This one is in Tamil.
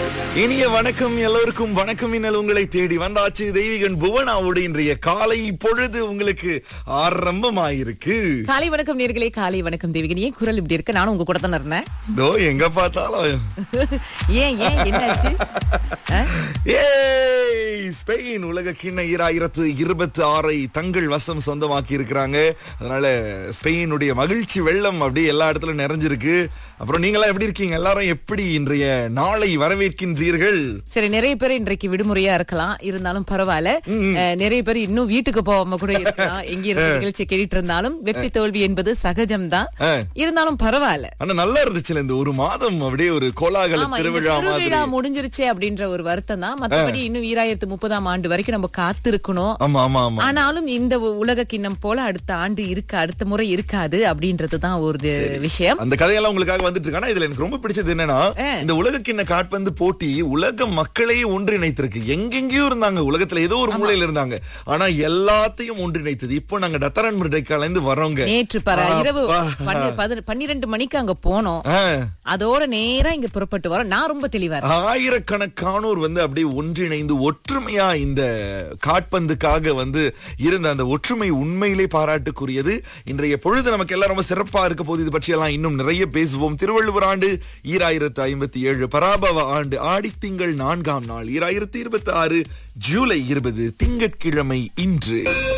இனிய வணக்கம் எல்லோருக்கும் வணக்கம் இன்னல் உங்களை தேடி வந்தாச்சு தெய்வீகன் புவனாவோடு இன்றைய காலை பொழுது உங்களுக்கு ஆரம்பமாயிருக்கு காலை வணக்கம் நேர்களே காலை வணக்கம் தேவிகன் ஏன் குரல் இப்படி இருக்கு நானும் உங்க கூட தானே இருந்தேன் இதோ எங்க பார்த்தாலும் ஏன் ஏன் என்னாச்சு ஆ? ஏய் ஸ்பெயின் உலக கிண்ண ஈராயிரத்து இருபத்தி ஆறை தங்கள் வசம் சொந்தமாக்கி இருக்கிறாங்க அதனால ஸ்பெயினுடைய மகிழ்ச்சி வெள்ளம் அப்படியே எல்லா இடத்துலயும் நிறைஞ்சிருக்கு அப்புறம் நீங்களாம் எப்படி இருக்கீங்க எல்லாரும் எப்படி இன்றைய நாளை வரவேற்கின்றீர்கள் சரி நிறைய பேர் இன்றைக்கு விடுமுறையா இருக்கலாம் இருந்தாலும் பரவாயில்ல அஹ், நிறைய பேர் இன்னும் வீட்டுக்கு போகாம கூட இருக்கலாம் எங்க இருந்த நிகழ்ச்சி கேட்டுட்டு இருந்தாலும் வெற்றி தோல்வி என்பது சகஜம்தான் ஆ. இருந்தாலும் பரவாயில்ல ஆனா நல்லா இருந்துச்சுல இந்த ஒரு மாதம் அப்படியே ஒரு கோலாகல ஆமா இந்த திருவிழா மாதிரி திருவிழா முடிஞ்சிருச்சே அப்படின்ற ஒரு வருத்தம் தான் மத்தபடி இன்னும் ஈராயிரத்து முப்பதாம் ஆண்டு வரைக்கும் நம்ம காத்திருக்கணும் ஆமா ஆமா ஆமா ஆனாலும் இந்த உ- உலக கிண்ணம் போல அடுத்த ஆண்டு இருக்கு அடுத்த முறை இருக்காது அப்படின்றதுதான் ஒரு விஷயம் அந்த கதையெல்லாம் உங்களுக்காக வந்துட்டு இருக்கு ஆனா இதுல எனக்கு ரொம்ப பிடிச்சது என்னன்னா ஆ. இந்த உலகக்கிண்ண காட்பந்து போட்டி உலக மக்களையே ஒன்றிணைத்திருக்கு எங்கெங்கேயோ இருந்தாங்க உலகத்துல ஏதோ ஒரு மூலையில இருந்தாங்க ஆனா எல்லாத்தையும் ஒன்றிணைத்தது இப்போ நாங்க டத்தரன் மிருடைக்கால இருந்து வரோங்க நேற்று பர இரவு அப்பா. பன்ன- பதின- பன்னிரெண்டு மணிக்கு அங்க போனோம் ஆ. அதோட நேரா இங்க புறப்பட்டு வரோம் நான் ரொம்ப தெளிவா இருக்கேன். ஆயிரக்கணக்கானோர் வந்து அப்படியே ஒன்றிணைந்து ஒற்றுமையா இந்த காட்பந்துக்காக வந்து இருந்த அந்த ஒற்றுமை உண்மையிலே பாராட்டுக்குரியது இன்றைய பொழுது நமக்கு எல்லாம் ரொம்ப சிறப்பா இருக்க போது இது பற்றியெல்லாம் இன்னும் நிறைய பேசுவோம் திருவள்ளுவர் ஆண்டு ஈராயிரத்து ஐம்பத்தி ஏழு பராபவ ஆண்டு ஆடித்திங்கள் நான்காம் நாள் ஈராயிரத்து இருபத்தி ஆறு ஜூலை இருபது திங்கட்கிழமை இன்று